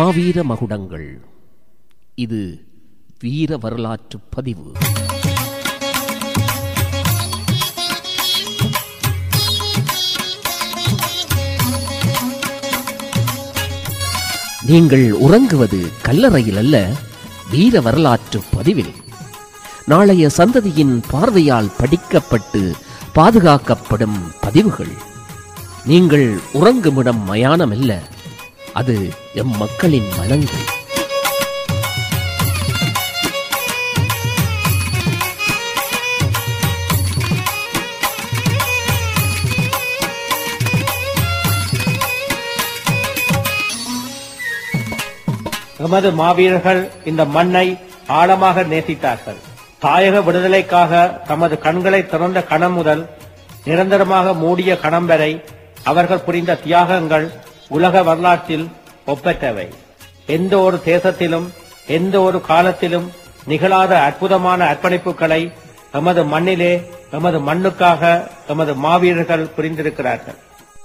மாவீர மகுடங்கள் இது வீர வரலாற்று பதிவு நீங்கள் உறங்குவது கல்லறையில் அல்ல வீர வரலாற்று பதிவில் நாளைய சந்ததியின் பார்வையால் படிக்கப்பட்டு பாதுகாக்கப்படும் பதிவுகள் நீங்கள் உறங்குமிடம் மயானமல்ல அது எம் மக்களின் மனங்கள் எமது மாவீரர்கள் இந்த மண்ணை ஆழமாக நேசித்தார்கள் தாயக விடுதலைக்காக தமது கண்களை திறந்த கணம் முதல் நிரந்தரமாக மூடிய கணம் வரை அவர்கள் புரிந்த தியாகங்கள் உலக வரலாற்றில் ஒப்பற்றவை எந்த ஒரு தேசத்திலும் எந்த ஒரு காலத்திலும் நிகழாத அற்புதமான அர்ப்பணிப்புகளை எமது மண்ணிலே எமது மண்ணுக்காக எமது மாவீரர்கள் புரிந்திருக்கிறார்கள்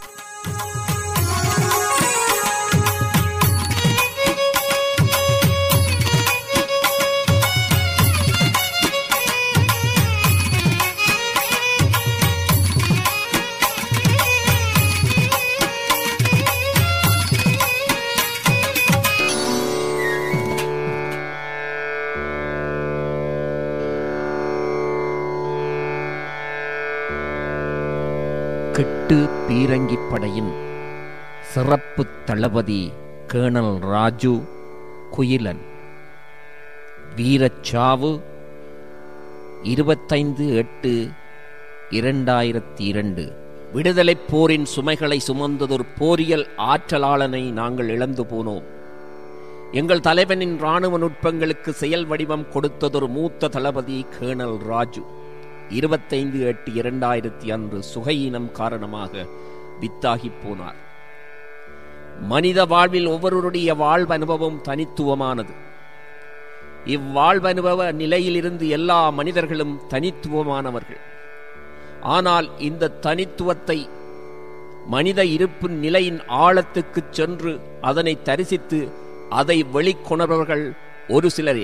கெட்டு பீரங்கிப் படையின் சிறப்பு தளபதி கேணல் ராஜு குயிலன் வீரச்சாவு இருபத்தைந்து எட்டு இரண்டாயிரத்தி இரண்டு விடுதலைப் போரின் சுமைகளை சுமந்ததொரு போரியல் ஆற்றலாளனை நாங்கள் இழந்து போனோம் எங்கள் தலைவனின் இராணுவ நுட்பங்களுக்கு செயல் வடிவம் கொடுத்ததொரு மூத்த தளபதி கேணல் ராஜு இருபத்தைந்து எட்டு இரண்டாயிரத்தி அன்று சுகையினம் காரணமாக வித்தாகிப் போனார் மனித வாழ்வில் ஒவ்வொருவருடைய வாழ்வு அனுபவம் தனித்துவமானது இவ்வாழ்வனுபவ நிலையிலிருந்து எல்லா மனிதர்களும் தனித்துவமானவர்கள் ஆனால் இந்த தனித்துவத்தை மனித இருப்பு நிலையின் ஆழத்துக்குச் சென்று அதனை தரிசித்து அதை வெளிக்கொணர்பவர்கள் ஒரு சிலரே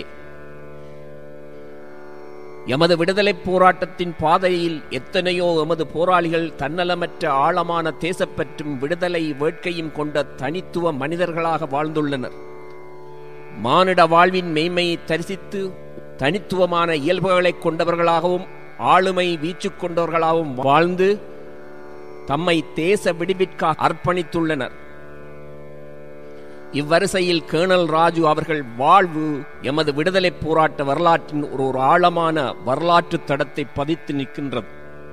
எமது விடுதலைப் போராட்டத்தின் பாதையில் எத்தனையோ எமது போராளிகள் தன்னலமற்ற ஆழமான தேசப்பற்றும் விடுதலை வேட்கையும் கொண்ட தனித்துவ மனிதர்களாக வாழ்ந்துள்ளனர் மானிட வாழ்வின் மெய்மையை தரிசித்து தனித்துவமான இயல்புகளைக் கொண்டவர்களாகவும் ஆளுமை வீச்சு கொண்டவர்களாகவும் வாழ்ந்து தம்மை தேச விடுவிற்காக அர்ப்பணித்துள்ளனர் இவ்வரிசையில் கேணல் ராஜு அவர்கள் வாழ்வு எமது விடுதலைப் போராட்ட வரலாற்றின் ஒரு ஒரு ஆழமான வரலாற்று தடத்தை பதித்து நிற்கின்றது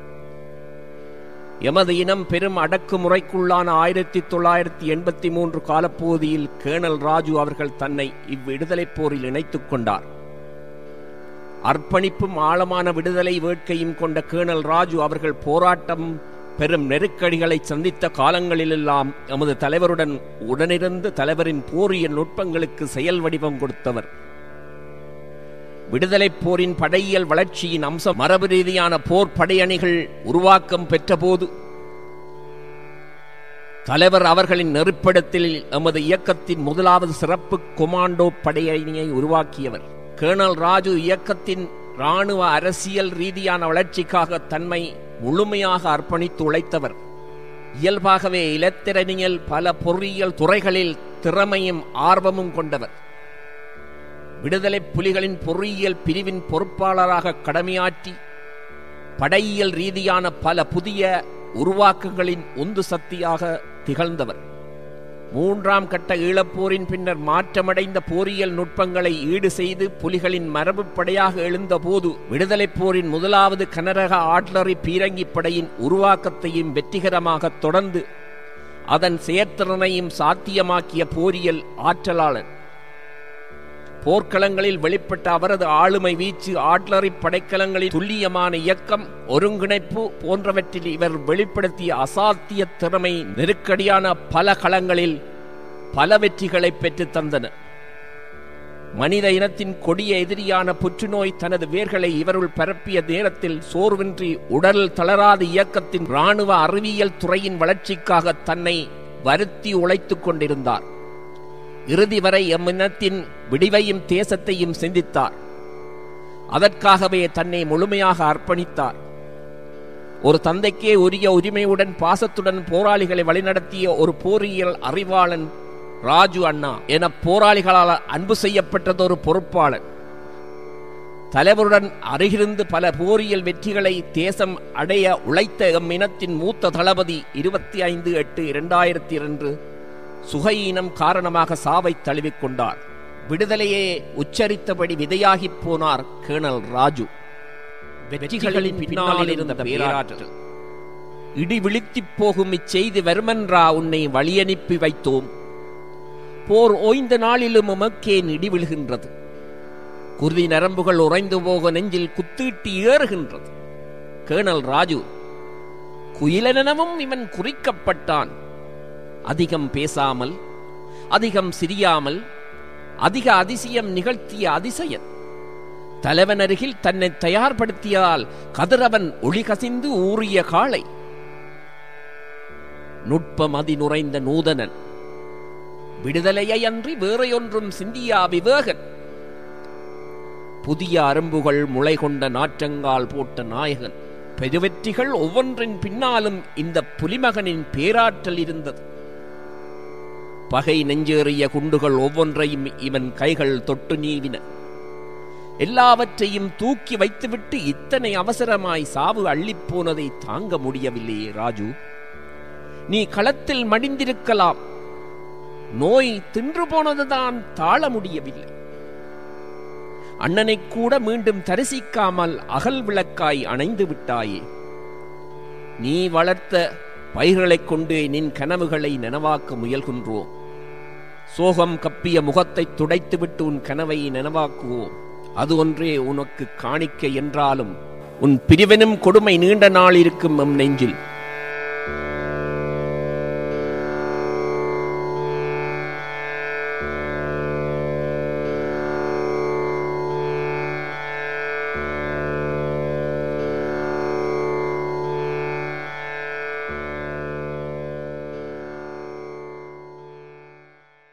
எமது இனம் பெரும் அடக்குமுறைக்குள்ளான ஆயிரத்தி தொள்ளாயிரத்தி எண்பத்தி மூன்று காலப்பகுதியில் கேணல் ராஜு அவர்கள் தன்னை இவ்விடுதலைப் போரில் இணைத்துக் கொண்டார் அர்ப்பணிப்பும் ஆழமான விடுதலை வேட்கையும் கொண்ட கேணல் ராஜு அவர்கள் போராட்டம் பெரும் நெருக்கடிகளை சந்தித்த காலங்களிலெல்லாம் எமது தலைவருடன் உடனிருந்து தலைவரின் போரிய நுட்பங்களுக்கு செயல் வடிவம் கொடுத்தவர் விடுதலைப் போரின் படையியல் வளர்ச்சியின் அம்சம் மரபு ரீதியான போர் படையணிகள் உருவாக்கம் பெற்றபோது தலைவர் அவர்களின் நெருப்பிடத்தில் எமது இயக்கத்தின் முதலாவது சிறப்பு கொமாண்டோ படையணியை உருவாக்கியவர் கேர்னல் ராஜு இயக்கத்தின் இராணுவ அரசியல் ரீதியான வளர்ச்சிக்காக தன்மை முழுமையாக அர்ப்பணித்து உழைத்தவர் இயல்பாகவே இலத்திரனியல் பல பொறியியல் துறைகளில் திறமையும் ஆர்வமும் கொண்டவர் விடுதலை புலிகளின் பொறியியல் பிரிவின் பொறுப்பாளராக கடமையாற்றி படையியல் ரீதியான பல புதிய உருவாக்கங்களின் உந்து சக்தியாக திகழ்ந்தவர் மூன்றாம் கட்ட ஈழப்போரின் பின்னர் மாற்றமடைந்த போரியல் நுட்பங்களை ஈடு செய்து புலிகளின் மரபு படையாக எழுந்தபோது விடுதலைப் போரின் முதலாவது கனரக ஆட்லரி பீரங்கி படையின் உருவாக்கத்தையும் வெற்றிகரமாக தொடர்ந்து அதன் செயற்திறனையும் சாத்தியமாக்கிய போரியல் ஆற்றலாளன் போர்க்களங்களில் வெளிப்பட்ட அவரது ஆளுமை வீச்சு ஆட்லரி படைக்கலங்களின் துல்லியமான இயக்கம் ஒருங்கிணைப்பு போன்றவற்றில் இவர் வெளிப்படுத்திய அசாத்திய திறமை நெருக்கடியான பல களங்களில் பல வெற்றிகளை பெற்றுத் தந்தன மனித இனத்தின் கொடிய எதிரியான புற்றுநோய் தனது வேர்களை இவருள் பரப்பிய நேரத்தில் சோர்வின்றி உடல் தளராத இயக்கத்தின் இராணுவ அறிவியல் துறையின் வளர்ச்சிக்காக தன்னை வருத்தி உழைத்துக் கொண்டிருந்தார் இறுதி வரை எம்மினத்தின் விடிவையும் தேசத்தையும் சிந்தித்தார் அதற்காகவே தன்னை முழுமையாக அர்ப்பணித்தார் ஒரு தந்தைக்கே உரிய உரிமையுடன் பாசத்துடன் போராளிகளை வழிநடத்திய ஒரு போரியல் அறிவாளன் ராஜு அண்ணா என போராளிகளால் அன்பு செய்யப்பட்டது ஒரு பொறுப்பாளன் தலைவருடன் அருகிருந்து பல போரியல் வெற்றிகளை தேசம் அடைய உழைத்த எம் இனத்தின் மூத்த தளபதி இருபத்தி ஐந்து எட்டு இரண்டாயிரத்தி இரண்டு சுகையினம் காரணமாக சாவை தழுவிக்கொண்டார் விடுதலையே உச்சரித்தபடி விதையாகிப் போனார் கேணல் ராஜு வெற்றிகளின் பின்னால் இருந்த பேராற்றல் இடி விழித்திப் போகும் இச்செய்தி வருமென்றா உன்னை வழியனுப்பி வைத்தோம் போர் ஓய்ந்த நாளிலும் உமக்கேன் இடி விழுகின்றது குருதி நரம்புகள் உறைந்து போக நெஞ்சில் குத்தீட்டி ஏறுகின்றது கேணல் ராஜு குயிலெனவும் இவன் குறிக்கப்பட்டான் அதிகம் பேசாமல் அதிகம் சிரியாமல் அதிக அதிசயம் நிகழ்த்திய அதிசயன் தலைவன் அருகில் தன்னை தயார்படுத்தியால் கதிரவன் ஒளி கசிந்து ஊறிய காளை நுட்பம் அதிநுரைந்த நூதனன் விடுதலையை அன்றி வேறையொன்றும் சிந்தியா விவேகன் புதிய அரும்புகள் முளை கொண்ட நாற்றங்கால் போட்ட நாயகன் பெருவெற்றிகள் ஒவ்வொன்றின் பின்னாலும் இந்த புலிமகனின் பேராற்றல் இருந்தது பகை நெஞ்சேறிய குண்டுகள் ஒவ்வொன்றையும் இவன் கைகள் தொட்டு நீவின எல்லாவற்றையும் தூக்கி வைத்துவிட்டு இத்தனை அவசரமாய் சாவு அள்ளிப்போனதை தாங்க முடியவில்லையே ராஜு நீ களத்தில் மடிந்திருக்கலாம் நோய் தின்று போனதுதான் தாழ முடியவில்லை அண்ணனை கூட மீண்டும் தரிசிக்காமல் அகல் விளக்காய் அணைந்து விட்டாயே நீ வளர்த்த பயிர்களைக் கொண்டு நின் கனவுகளை நனவாக்க முயல்கின்றோம் சோகம் கப்பிய முகத்தை துடைத்துவிட்டு உன் கனவை நனவாக்குவோம் அது ஒன்றே உனக்கு காணிக்கை என்றாலும் உன் பிரிவெனும் கொடுமை நீண்ட நாள் இருக்கும் எம் நெஞ்சில்